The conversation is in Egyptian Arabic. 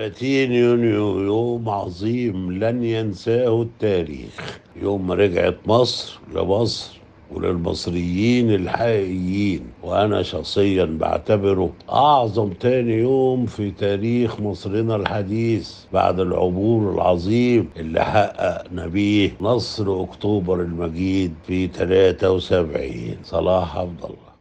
30 يونيو يوم عظيم لن ينساه التاريخ يوم ما رجعت مصر لمصر وللمصريين الحقيقيين وانا شخصيا بعتبره اعظم تاني يوم في تاريخ مصرنا الحديث بعد العبور العظيم اللي حققنا بيه نصر اكتوبر المجيد في 73 صلاح عبد الله